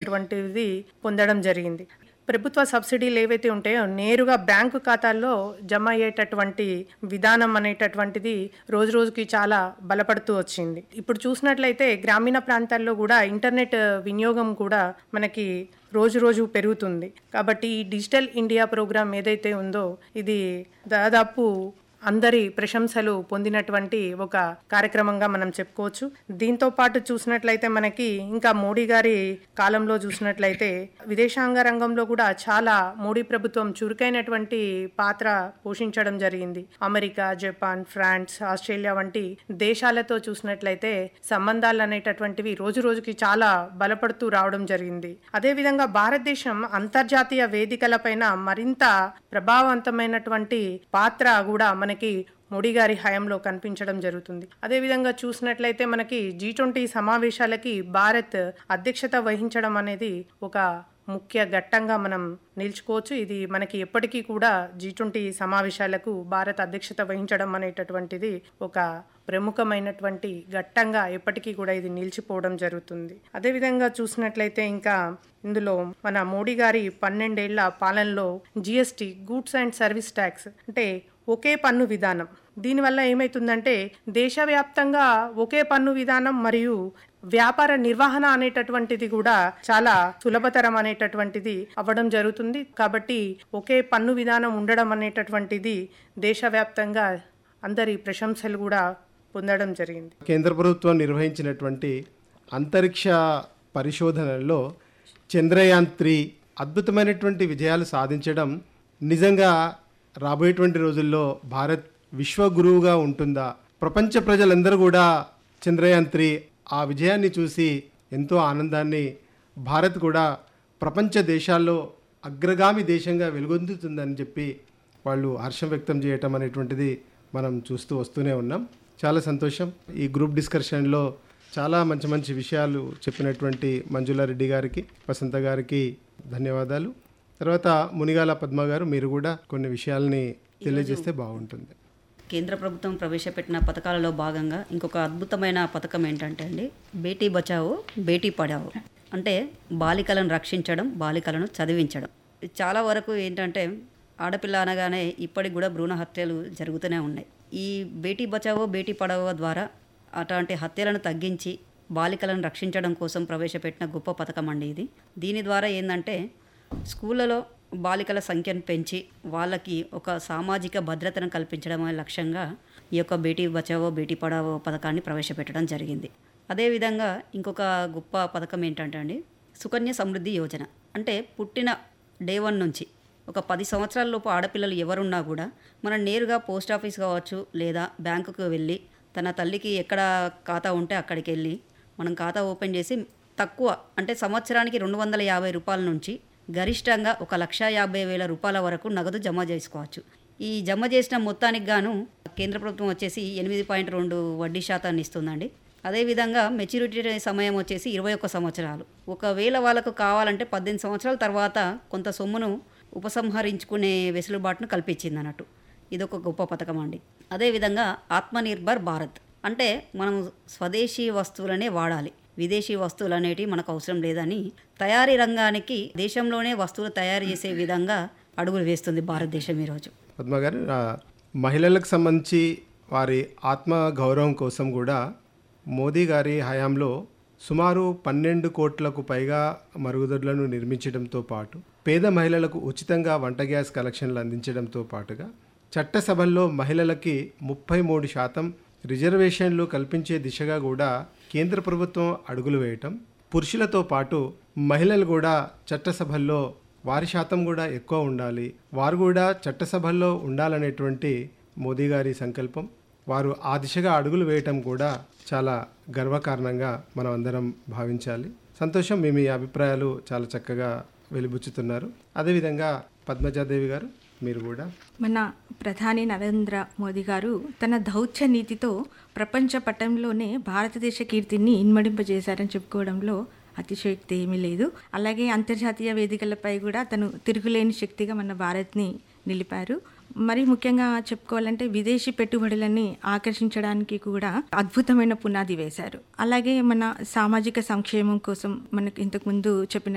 అనేటటువంటిది పొందడం జరిగింది ప్రభుత్వ సబ్సిడీలు ఏవైతే ఉంటాయో నేరుగా బ్యాంకు ఖాతాల్లో జమ అయ్యేటటువంటి విధానం అనేటటువంటిది రోజు రోజుకి చాలా బలపడుతూ వచ్చింది ఇప్పుడు చూసినట్లయితే గ్రామీణ ప్రాంతాల్లో కూడా ఇంటర్నెట్ వినియోగం కూడా మనకి రోజు రోజు పెరుగుతుంది కాబట్టి ఈ డిజిటల్ ఇండియా ప్రోగ్రామ్ ఏదైతే ఉందో ఇది దాదాపు అందరి ప్రశంసలు పొందినటువంటి ఒక కార్యక్రమంగా మనం చెప్పుకోవచ్చు దీంతో పాటు చూసినట్లయితే మనకి ఇంకా మోడీ గారి కాలంలో చూసినట్లయితే విదేశాంగ రంగంలో కూడా చాలా మోడీ ప్రభుత్వం చురుకైనటువంటి పాత్ర పోషించడం జరిగింది అమెరికా జపాన్ ఫ్రాన్స్ ఆస్ట్రేలియా వంటి దేశాలతో చూసినట్లయితే సంబంధాలు అనేటటువంటివి రోజు రోజుకి చాలా బలపడుతూ రావడం జరిగింది అదేవిధంగా భారతదేశం అంతర్జాతీయ వేదికలపైన మరింత ప్రభావవంతమైనటువంటి పాత్ర కూడా మనకి మోడీ గారి హయాంలో కనిపించడం జరుగుతుంది అదేవిధంగా చూసినట్లయితే మనకి జీ ట్వంటీ సమావేశాలకి భారత్ అధ్యక్షత వహించడం అనేది ఒక ముఖ్య ఘట్టంగా మనం నిల్చుకోవచ్చు ఇది మనకి ఎప్పటికీ కూడా జీ ట్వంటీ సమావేశాలకు భారత్ అధ్యక్షత వహించడం అనేటటువంటిది ఒక ప్రముఖమైనటువంటి ఘట్టంగా ఎప్పటికీ కూడా ఇది నిలిచిపోవడం జరుగుతుంది అదేవిధంగా చూసినట్లయితే ఇంకా ఇందులో మన మోడీ గారి పన్నెండేళ్ల పాలనలో GST goods and service tax అంటే ఒకే పన్ను విధానం దీనివల్ల ఏమవుతుందంటే దేశవ్యాప్తంగా ఒకే పన్ను విధానం మరియు వ్యాపార నిర్వహణ అనేటటువంటిది కూడా చాలా సులభతరం అనేటటువంటిది అవ్వడం జరుగుతుంది కాబట్టి ఒకే పన్ను విధానం ఉండడం అనేటటువంటిది దేశవ్యాప్తంగా అందరి ప్రశంసలు కూడా పొందడం జరిగింది కేంద్ర ప్రభుత్వం నిర్వహించినటువంటి అంతరిక్ష పరిశోధనల్లో చంద్రయాన్ త్రీ అద్భుతమైనటువంటి విజయాలు సాధించడం నిజంగా రాబోయేటువంటి రోజుల్లో భారత్ విశ్వగురువుగా ఉంటుందా ప్రపంచ ప్రజలందరూ కూడా చంద్రయాన్ త్రీ ఆ విజయాన్ని చూసి ఎంతో ఆనందాన్ని భారత్ కూడా ప్రపంచ దేశాల్లో అగ్రగామి దేశంగా వెలుగొందుతుందని చెప్పి వాళ్ళు హర్షం వ్యక్తం చేయటం అనేటువంటిది మనం చూస్తూ వస్తూనే ఉన్నాం చాలా సంతోషం ఈ గ్రూప్ డిస్కషన్లో చాలా మంచి మంచి విషయాలు చెప్పినటువంటి మంజులారెడ్డి గారికి వసంత గారికి ధన్యవాదాలు తర్వాత మునిగాల పద్మ గారు మీరు కూడా కొన్ని విషయాల్ని తెలియజేస్తే బాగుంటుంది కేంద్ర ప్రభుత్వం ప్రవేశపెట్టిన పథకాలలో భాగంగా ఇంకొక అద్భుతమైన పథకం ఏంటంటే అండి బేటీ బచావో బేటీ పడావో అంటే బాలికలను రక్షించడం బాలికలను చదివించడం ఇది చాలా వరకు ఏంటంటే ఆడపిల్ల అనగానే ఇప్పటికి కూడా భ్రూణ హత్యలు జరుగుతూనే ఉన్నాయి ఈ బేటీ బచావో బేటీ పడావో ద్వారా అటువంటి హత్యలను తగ్గించి బాలికలను రక్షించడం కోసం ప్రవేశపెట్టిన గొప్ప పథకం అండి ఇది దీని ద్వారా ఏంటంటే స్కూళ్ళలో బాలికల సంఖ్యను పెంచి వాళ్ళకి ఒక సామాజిక భద్రతను కల్పించడం అనే లక్ష్యంగా ఈ యొక్క బేటీ బచావో బేటీ పడావో పథకాన్ని ప్రవేశపెట్టడం జరిగింది అదేవిధంగా ఇంకొక గొప్ప పథకం ఏంటంటే అండి సుకన్య సమృద్ధి యోజన అంటే పుట్టిన డే వన్ నుంచి ఒక పది సంవత్సరాల లోపు ఆడపిల్లలు ఎవరున్నా కూడా మనం నేరుగా పోస్ట్ ఆఫీస్ కావచ్చు లేదా బ్యాంకుకు వెళ్ళి తన తల్లికి ఎక్కడ ఖాతా ఉంటే అక్కడికి వెళ్ళి మనం ఖాతా ఓపెన్ చేసి తక్కువ అంటే సంవత్సరానికి రెండు వందల యాభై రూపాయల నుంచి గరిష్టంగా ఒక లక్ష యాభై వేల రూపాయల వరకు నగదు జమ చేసుకోవచ్చు ఈ జమ చేసిన మొత్తానికి గాను కేంద్ర ప్రభుత్వం వచ్చేసి ఎనిమిది పాయింట్ రెండు వడ్డీ శాతాన్ని ఇస్తుందండి అదేవిధంగా మెచ్యూరిటీ సమయం వచ్చేసి ఇరవై ఒక్క సంవత్సరాలు ఒకవేళ వాళ్ళకు కావాలంటే పద్దెనిమిది సంవత్సరాల తర్వాత కొంత సొమ్మును ఉపసంహరించుకునే వెసులుబాటును కల్పించింది అన్నట్టు ఇదొక గొప్ప పథకం అండి అదేవిధంగా ఆత్మనిర్భర్ భారత్ అంటే మనం స్వదేశీ వస్తువులనే వాడాలి విదేశీ వస్తువులు అనేటివి మనకు అవసరం లేదని తయారీ రంగానికి దేశంలోనే వస్తువులు తయారు చేసే విధంగా అడుగులు వేస్తుంది భారతదేశం ఈరోజు పద్మ గారు ఆ, మహిళలకు సంబంధించి వారి ఆత్మ గౌరవం కోసం కూడా మోదీ గారి హయాంలో సుమారు పన్నెండు కోట్లకు పైగా మరుగుదొడ్లను నిర్మించడంతో పాటు పేద మహిళలకు ఉచితంగా వంట గ్యాస్ కలెక్షన్లు అందించడంతో పాటుగా చట్టసభల్లో మహిళలకి ముప్పై మూడు శాతం రిజర్వేషన్లు కల్పించే దిశగా కూడా కేంద్ర ప్రభుత్వం అడుగులు వేయటం పురుషులతో పాటు మహిళలు కూడా చట్టసభల్లో వారి శాతం కూడా ఎక్కువ ఉండాలి వారు కూడా చట్టసభల్లో ఉండాలనేటువంటి మోదీ గారి సంకల్పం వారు ఆ దిశగా అడుగులు వేయటం కూడా చాలా గర్వకారణంగా మనం అందరం భావించాలి సంతోషం మీ మీ అభిప్రాయాలు చాలా చక్కగా వెలిబుచ్చుతున్నారు అదేవిధంగా పద్మజాదేవి గారు మీరు కూడా మన ప్రధాని నరేంద్ర మోదీ గారు తన దౌత్య నీతితో ప్రపంచ పటంలోనే భారతదేశ కీర్తిని ఇన్మడింపజేశారని చెప్పుకోవడంలో అతిశయోక్తి ఏమీ లేదు అలాగే అంతర్జాతీయ వేదికలపై కూడా తను తిరుగులేని శక్తిగా మన భారత్ని నిలిపారు మరి ముఖ్యంగా చెప్పుకోవాలంటే విదేశీ పెట్టుబడులని ఆకర్షించడానికి కూడా అద్భుతమైన పునాది వేశారు అలాగే మన సామాజిక సంక్షేమం కోసం మనకు ఇంతకుముందు చెప్పిన